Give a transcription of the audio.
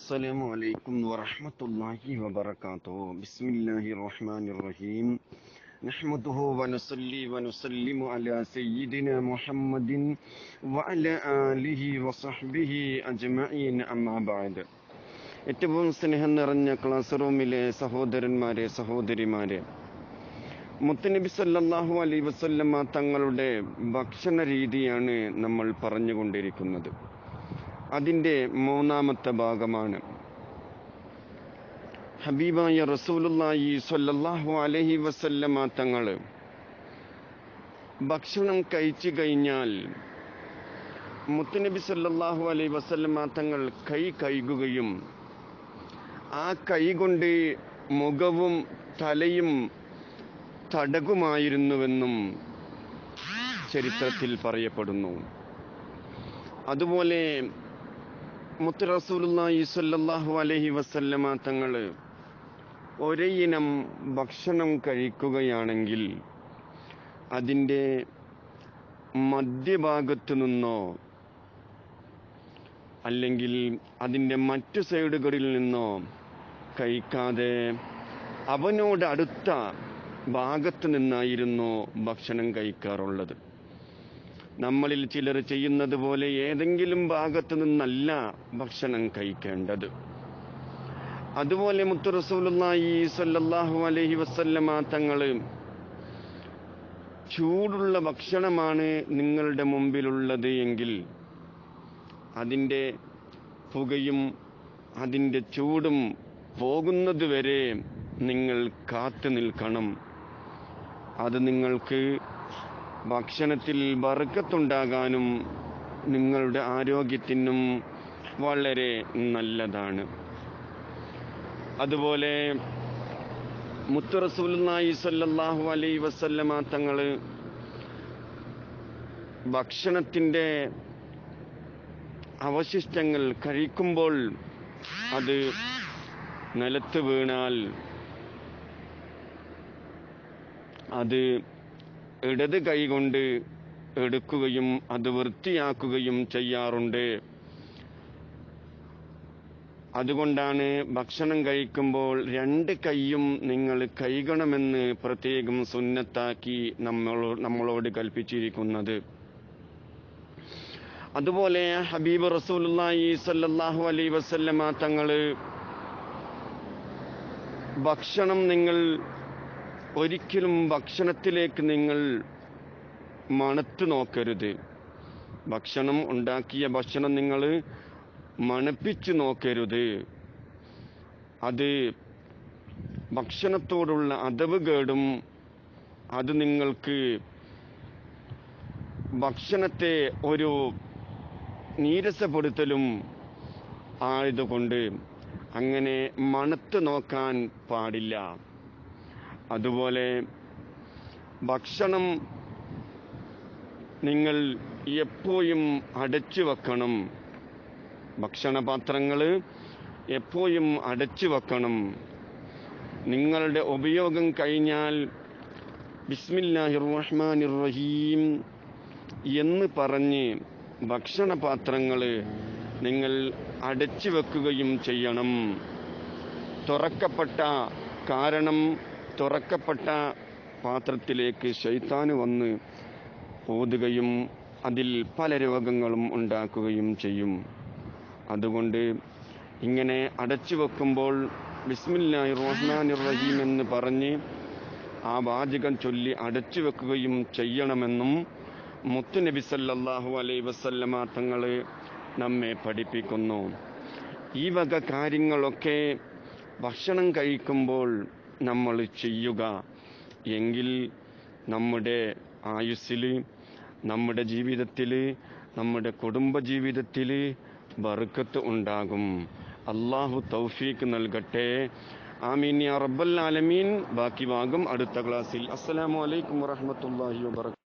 السلام عليكم ورحمة الله وبركاته بسم الله الرحمن الرحيم نحمده ونصلي ونسلم على سيدنا محمد وعلى آله وصحبه أجمعين أما بعد ഏറ്റവും സ്നേഹം നിറഞ്ഞ ക്ലാസ് റൂമിലെ സഹോദരന്മാരെ സഹോദരിമാരെ മുത്തനബി സല്ലല്ലാഹു അലൈ വസല്ലമ തങ്ങളുടെ ഭക്ഷണ രീതിയാണ് നമ്മൾ പറഞ്ഞുകൊണ്ടിരിക്കുന്നത് അതിൻ്റെ മൂന്നാമത്തെ ഭാഗമാണ് ഹബീബായ റസൂലുള്ളാഹി സ്വല്ലല്ലാഹു അലൈഹി വസല്ലമ തങ്ങൾ ഭക്ഷണം കഴിച്ചു കഴിഞ്ഞാൽ മുത്തനബി സല്ലല്ലാഹു അലൈഹി വസല്ലമ തങ്ങൾ കൈ കഴുകുകയും ആ കൈ കൊണ്ട് മുഖവും തലയും തടകുമായിരുന്നുവെന്നും ചരിത്രത്തിൽ പറയപ്പെടുന്നു അതുപോലെ മുത്ത് റസൂലുള്ളാഹി സ്വല്ലല്ലാഹു അലൈഹി വസല്ലമ തങ്ങൾ ഒരേ ഇനം ഭക്ഷണം കഴിക്കുകയാണെങ്കിൽ അതിൻ്റെ മധ്യഭാഗത്തു നിന്നോ അല്ലെങ്കിൽ അതിൻ്റെ മറ്റു സൈഡുകളിൽ നിന്നോ കഴിക്കാതെ അവനോട് അടുത്ത ഭാഗത്ത് നിന്നായിരുന്നു ഭക്ഷണം കഴിക്കാറുള്ളത് നമ്മളിൽ ചിലർ ചെയ്യുന്നത് പോലെ ഏതെങ്കിലും ഭാഗത്ത് നിന്നല്ല ഭക്ഷണം കഴിക്കേണ്ടത് അതുപോലെ മുത്തു റസൂലുള്ളാഹി സ്വല്ലല്ലാഹു അലൈഹി വസല്ലമ തങ്ങൾ ചൂടുള്ള ഭക്ഷണമാണ് നിങ്ങളുടെ മുമ്പിലുള്ളത് എങ്കിൽ അതിൻ്റെ പുകയും അതിൻ്റെ ചൂടും പോകുന്നത് വരെ നിങ്ങൾ കാത്തു നിൽക്കണം അത് നിങ്ങൾക്ക് ഭക്ഷണത്തിൽ ബർക്കത്തുണ്ടാകാനും നിങ്ങളുടെ ആരോഗ്യത്തിനും വളരെ നല്ലതാണ് അതുപോലെ മുത്തു റസൂലുള്ളാഹി സ്വല്ലല്ലാഹു അലൈഹി വസല്ലമ തങ്ങൾ ഭക്ഷണത്തിൻ്റെ അവശിഷ്ടങ്ങൾ കഴിക്കുമ്പോൾ അത് നിലത്ത് വീണാൽ അത് ഇടത് കൈകൊണ്ട് എടുക്കുകയും അത് വൃത്തിയാക്കുകയും ചെയ്യാറുണ്ട് അതുകൊണ്ടാണ് ഭക്ഷണം കഴിക്കുമ്പോൾ രണ്ട് കൈയും നിങ്ങൾ കൈകണമെന്ന് പ്രത്യേകം സുന്നത്താക്കി നമ്മളോ നമ്മളോട് കൽപ്പിച്ചിരിക്കുന്നത് അതുപോലെ ഹബീബ് റസൂലുള്ളാഹി സല്ലല്ലാഹു അലൈഹി വസല്ലമ തങ്ങള് ഭക്ഷണം നിങ്ങൾ ഒരിക്കലും ഭക്ഷണത്തിലേക്ക് നിങ്ങൾ മണത്ത് നോക്കരുത് ഭക്ഷണം ഉണ്ടാക്കിയ ഭക്ഷണം നിങ്ങൾ മണപ്പിച്ച് നോക്കരുത് അത് ഭക്ഷണത്തോടുള്ള അതവ് കേടും അത് നിങ്ങൾക്ക് ഭക്ഷണത്തെ ഒരു നീരസപ്പെടുത്തലും ആയതുകൊണ്ട് അങ്ങനെ മണത്ത് നോക്കാൻ പാടില്ല അതുപോലെ ഭക്ഷണം നിങ്ങൾ എപ്പോഴും അടച്ചു വെക്കണം ഭക്ഷണപാത്രങ്ങൾ എപ്പോഴും അടച്ചു വെക്കണം നിങ്ങളുടെ ഉപയോഗം കഴിഞ്ഞാൽ ബിസ്മില്ലാഹിർ റഹ്മാനിർ റഹീം എന്ന് പറഞ്ഞ് ഭക്ഷണപാത്രങ്ങൾ നിങ്ങൾ അടച്ചു വെക്കുകയും ചെയ്യണം തുറക്കപ്പെട്ട കാരണം തുറക്കപ്പെട്ട പാത്രത്തിലേക്ക് ശൈത്താന് വന്ന് ഓതുകയും അതിൽ പല രോഗങ്ങളും ഉണ്ടാക്കുകയും ചെയ്യും അതുകൊണ്ട് ഇങ്ങനെ അടച്ചു വെക്കുമ്പോൾ ബിസ്മില്ലാഹി റഹ്മാൻ റഹീം എന്ന് പറഞ്ഞ് ആ വാചകം ചൊല്ലി അടച്ചു വെക്കുകയും ചെയ്യണമെന്നും മുത്തുനബി സല്ലല്ലാഹു അലൈ വസല്ലമ തങ്ങൾ നമ്മെ പഠിപ്പിക്കുന്നു ഈ വക കാര്യങ്ങളൊക്കെ ഭക്ഷണം കഴിക്കുമ്പോൾ നമ്മൾ ചെയ്യുക എങ്കിൽ നമ്മുടെ ആയുസ്സിൽ നമ്മുടെ ജീവിതത്തിൽ നമ്മുടെ കുടുംബ ജീവിതത്തിൽ ബർക്കത്ത് ഉണ്ടാകും അള്ളാഹു തൗഫീക്ക് നൽകട്ടെ ആമീൻ യാ റബ്ബൽ ആലമീൻ ബാക്കി ഭാഗം അടുത്ത ക്ലാസ്സിൽ അസ്സലാമു അലൈക്കും വറഹ്മത്തുള്ളാഹി വബറകാതുഹു